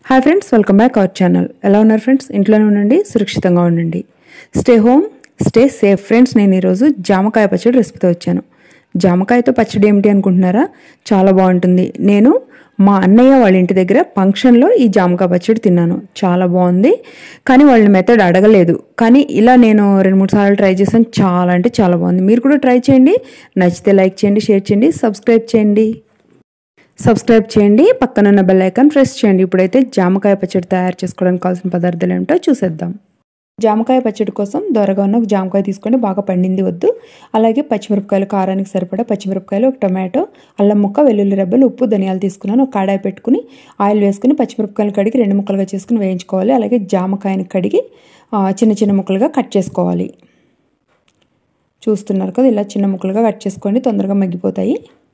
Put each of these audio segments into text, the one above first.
hi friends welcome back our channel ఎలా ఉన్నారు friends ఇంట్లోనే ఉండండి సురక్షితంగా ఉండండి stay home stay safe friends నేను ఈరోజు జామకాయ పచ్చడి రెసిపీతో వచ్చాను జామకాయతో పచ్చడి ఏమిటి అనుకుంటున్నారా చాలా బాగుంటుంది నేను మా అన్నయ్య వాళ్ళ ఇంటి దగ్గర ఫంక్షన్లో ఈ జామకాయ పచ్చడి తిన్నాను చాలా బాగుంది కానీ వాళ్ళ మెథడ్ అడగలేదు కానీ ఇలా నేను రెండు మూడు సార్లు ట్రై చేశాను చాలా అంటే చాలా బాగుంది మీరు కూడా ట్రై చేయండి నచ్చితే లైక్ చేయండి షేర్ చేయండి సబ్స్క్రైబ్ చేయండి సబ్స్క్రైబ్ చేయండి పక్కనున్న బెల్ ఐకాన్ ప్రెస్ చేయండి ఇప్పుడైతే జామకాయ పచ్చడి తయారు చేసుకోవడానికి కావాల్సిన పదార్థాలు ఏమిటో చూసేద్దాం జామకాయ పచ్చడి కోసం దొరగా ఉన్న ఒక జామకాయ తీసుకొని బాగా పండింది వద్దు అలాగే పచ్చిమిరపకాయలు కారానికి సరిపడా పచ్చిమిరపకాయలు ఒక టొమాటో అల్లం ముక్క వెల్లుల్లి రెబ్బలు ఉప్పు ధనియాలు తీసుకున్నాను ఒక కాడాయి పెట్టుకుని ఆయిల్ వేసుకుని పచ్చిమిరపకాయలు కడిగి రెండు ముక్కలుగా చేసుకుని వేయించుకోవాలి అలాగే జామకాయని కడిగి చిన్న చిన్న ముక్కలుగా కట్ చేసుకోవాలి చూస్తున్నారు కదా ఇలా చిన్న ముక్కలుగా కట్ చేసుకోండి తొందరగా మగ్గిపోతాయి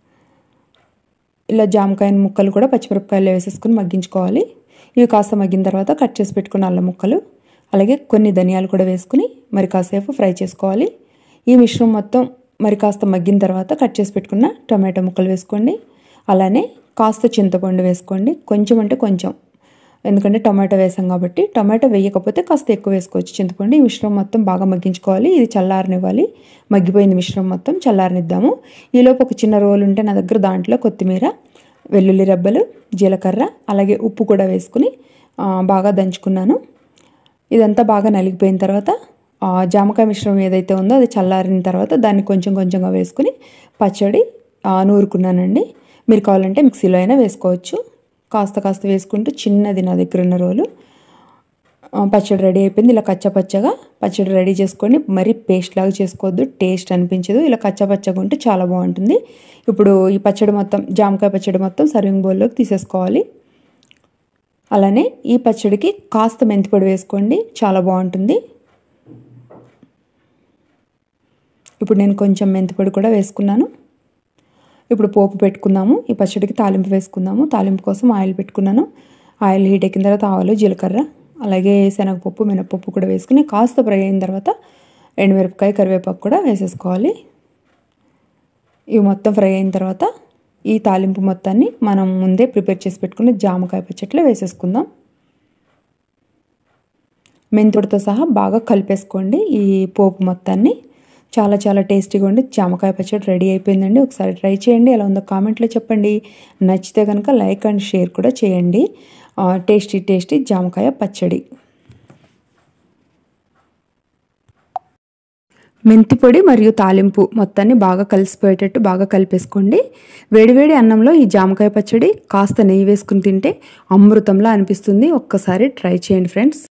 ఇలా జామకాయ ముక్కలు కూడా పచ్చిమిరపకాయలు వేసేసుకుని మగ్గించుకోవాలి ఇవి కాస్త మగ్గిన తర్వాత కట్ చేసి పెట్టుకున్న అల్లం ముక్కలు అలాగే కొన్ని ధనియాలు కూడా వేసుకుని మరి కాసేపు ఫ్రై చేసుకోవాలి ఈ మిశ్రమం మొత్తం మరి కాస్త మగ్గిన తర్వాత కట్ చేసి పెట్టుకున్న టమాటో ముక్కలు వేసుకోండి అలానే కాస్త చింతపండు వేసుకోండి కొంచెం అంటే కొంచెం ఎందుకంటే టమాటో వేసాం కాబట్టి టమాటో వేయకపోతే కాస్త ఎక్కువ వేసుకోవచ్చు చింతపండు ఈ మిశ్రమం మొత్తం బాగా మగ్గించుకోవాలి ఇది చల్లారనివ్వాలి మగ్గిపోయింది మిశ్రమం మొత్తం చల్లారనిద్దాము ఈలోపు ఒక చిన్న రోల్ ఉంటే నా దగ్గర దాంట్లో కొత్తిమీర వెల్లుల్లి రెబ్బలు జీలకర్ర అలాగే ఉప్పు కూడా వేసుకుని బాగా దంచుకున్నాను ఇదంతా బాగా నలిగిపోయిన తర్వాత జామకాయ మిశ్రమం ఏదైతే ఉందో అది చల్లారిన తర్వాత దాన్ని కొంచెం కొంచెంగా వేసుకుని పచ్చడి నూరుకున్నానండి మీరు కావాలంటే మిక్సీలో అయినా వేసుకోవచ్చు కాస్త కాస్త వేసుకుంటూ చిన్నది నా దగ్గర ఉన్న రోలు పచ్చడి రెడీ అయిపోయింది ఇలా కచ్చపచ్చగా పచ్చడి రెడీ చేసుకొని మరీ పేస్ట్ లాగా చేసుకోవద్దు టేస్ట్ అనిపించదు ఇలా కచ్చపచ్చగా ఉంటే చాలా బాగుంటుంది ఇప్పుడు ఈ పచ్చడి మొత్తం జామకాయ పచ్చడి మొత్తం సర్వింగ్ బౌల్లోకి తీసేసుకోవాలి అలానే ఈ పచ్చడికి కాస్త మెంతిపొడి వేసుకోండి చాలా బాగుంటుంది ఇప్పుడు నేను కొంచెం మెంతిపొడి కూడా వేసుకున్నాను ఇప్పుడు పోపు పెట్టుకుందాము ఈ పచ్చడికి తాలింపు వేసుకుందాము తాలింపు కోసం ఆయిల్ పెట్టుకున్నాను ఆయిల్ హీట్ ఎక్కిన తర్వాత ఆవాలు జీలకర్ర అలాగే శనగపప్పు మినపప్పు కూడా వేసుకుని కాస్త ఫ్రై అయిన తర్వాత ఎండుమిరపకాయ కరివేపాకు కూడా వేసేసుకోవాలి ఇవి మొత్తం ఫ్రై అయిన తర్వాత ఈ తాలింపు మొత్తాన్ని మనం ముందే ప్రిపేర్ చేసి పెట్టుకుని జామకాయ పచ్చట్లో వేసేసుకుందాం మెంతుడితో సహా బాగా కలిపేసుకోండి ఈ పోపు మొత్తాన్ని చాలా చాలా టేస్టీగా ఉండి జామకాయ పచ్చడి రెడీ అయిపోయిందండి ఒకసారి ట్రై చేయండి ఎలా ఉందో కామెంట్లో చెప్పండి నచ్చితే కనుక లైక్ అండ్ షేర్ కూడా చేయండి టేస్టీ టేస్టీ జామకాయ పచ్చడి మెంతి పొడి మరియు తాలింపు మొత్తాన్ని బాగా కలిసిపోయేటట్టు బాగా కలిపేసుకోండి వేడివేడి అన్నంలో ఈ జామకాయ పచ్చడి కాస్త నెయ్యి వేసుకుని తింటే అమృతంలా అనిపిస్తుంది ఒక్కసారి ట్రై చేయండి ఫ్రెండ్స్